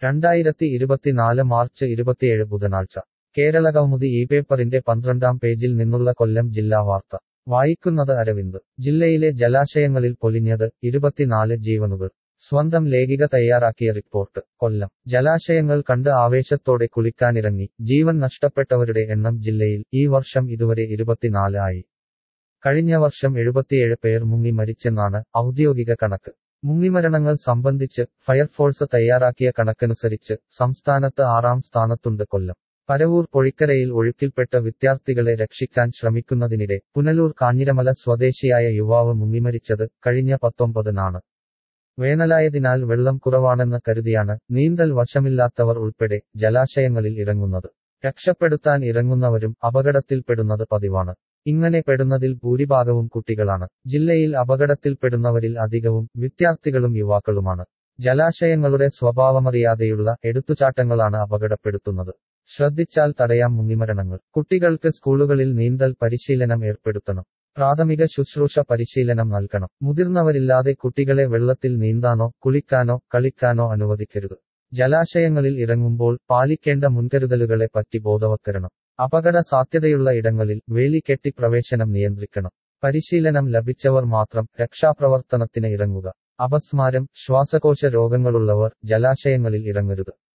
രണ്ടായിരത്തി ഇരുപത്തിനാല് മാർച്ച് ഇരുപത്തിയേഴ് ബുധനാഴ്ച കേരള കൗമുദി ഈ പേപ്പറിന്റെ പന്ത്രണ്ടാം പേജിൽ നിന്നുള്ള കൊല്ലം ജില്ലാ വാർത്ത വായിക്കുന്നത് അരവിന്ദ് ജില്ലയിലെ ജലാശയങ്ങളിൽ പൊലിഞ്ഞത് ഇരുപത്തിനാല് ജീവനുകൾ സ്വന്തം ലേഖിക തയ്യാറാക്കിയ റിപ്പോർട്ട് കൊല്ലം ജലാശയങ്ങൾ കണ്ട് ആവേശത്തോടെ കുളിക്കാനിറങ്ങി ജീവൻ നഷ്ടപ്പെട്ടവരുടെ എണ്ണം ജില്ലയിൽ ഈ വർഷം ഇതുവരെ ഇരുപത്തിനാല് ആയി കഴിഞ്ഞ വർഷം എഴുപത്തിയേഴ് പേർ മുങ്ങി മരിച്ചെന്നാണ് ഔദ്യോഗിക കണക്ക് മുങ്ങിമരണങ്ങൾ സംബന്ധിച്ച് ഫയർഫോഴ്സ് തയ്യാറാക്കിയ കണക്കനുസരിച്ച് സംസ്ഥാനത്ത് ആറാം സ്ഥാനത്തുണ്ട് കൊല്ലം പരവൂർ പൊഴിക്കരയിൽ ഒഴുക്കിൽപ്പെട്ട വിദ്യാർത്ഥികളെ രക്ഷിക്കാൻ ശ്രമിക്കുന്നതിനിടെ പുനലൂർ കാഞ്ഞിരമല സ്വദേശിയായ യുവാവ് മുങ്ങിമരിച്ചത് കഴിഞ്ഞ പത്തൊമ്പതിനാണ് വേനലായതിനാൽ വെള്ളം കുറവാണെന്ന് കരുതിയാണ് നീന്തൽ വശമില്ലാത്തവർ ഉൾപ്പെടെ ജലാശയങ്ങളിൽ ഇറങ്ങുന്നത് രക്ഷപ്പെടുത്താൻ ഇറങ്ങുന്നവരും അപകടത്തിൽപ്പെടുന്നത് പതിവാണ് ഇങ്ങനെ പെടുന്നതിൽ ഭൂരിഭാഗവും കുട്ടികളാണ് ജില്ലയിൽ അപകടത്തിൽപ്പെടുന്നവരിൽ അധികവും വിദ്യാർത്ഥികളും യുവാക്കളുമാണ് ജലാശയങ്ങളുടെ സ്വഭാവമറിയാതെയുള്ള എടുത്തുചാട്ടങ്ങളാണ് അപകടപ്പെടുത്തുന്നത് ശ്രദ്ധിച്ചാൽ തടയാം മുങ്ങിമരണങ്ങൾ കുട്ടികൾക്ക് സ്കൂളുകളിൽ നീന്തൽ പരിശീലനം ഏർപ്പെടുത്തണം പ്രാഥമിക ശുശ്രൂഷ പരിശീലനം നൽകണം മുതിർന്നവരില്ലാതെ കുട്ടികളെ വെള്ളത്തിൽ നീന്താനോ കുളിക്കാനോ കളിക്കാനോ അനുവദിക്കരുത് ജലാശയങ്ങളിൽ ഇറങ്ങുമ്പോൾ പാലിക്കേണ്ട മുൻകരുതലുകളെ പറ്റി ബോധവത്കരണം അപകട സാധ്യതയുള്ള ഇടങ്ങളിൽ വേലി കെട്ടി പ്രവേശനം നിയന്ത്രിക്കണം പരിശീലനം ലഭിച്ചവർ മാത്രം രക്ഷാപ്രവർത്തനത്തിന് ഇറങ്ങുക അപസ്മാരം ശ്വാസകോശ രോഗങ്ങളുള്ളവർ ജലാശയങ്ങളിൽ ഇറങ്ങരുത്